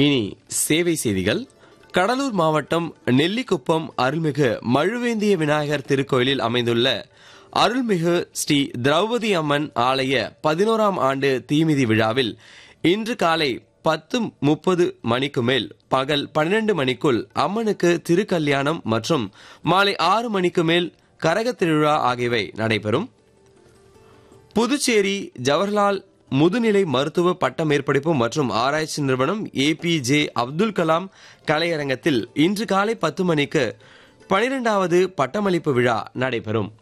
இனி சேவை செய்திகள் கடலூர் மாவட்டம் நெல்லிக்குப்பம் அருள்மிகு மழுவேந்திய விநாயகர் திருக்கோயிலில் அமைந்துள்ள அருள்மிகு ஸ்ரீ திரௌபதி அம்மன் ஆலய பதினோராம் ஆண்டு தீமிதி விழாவில் இன்று காலை பத்து முப்பது மணிக்கு மேல் பகல் பன்னிரண்டு மணிக்குள் அம்மனுக்கு திருக்கல்யாணம் மற்றும் மாலை ஆறு மணிக்கு மேல் கரகத் திருவிழா ஆகியவை நடைபெறும் புதுச்சேரி ஜவஹர்லால் முதுநிலை மருத்துவ பட்ட மேற்படிப்பு மற்றும் ஆராய்ச்சி நிறுவனம் ஏபிஜே அப்துல் கலாம் கலையரங்கத்தில் இன்று காலை பத்து மணிக்கு பனிரெண்டாவது பட்டமளிப்பு விழா நடைபெறும்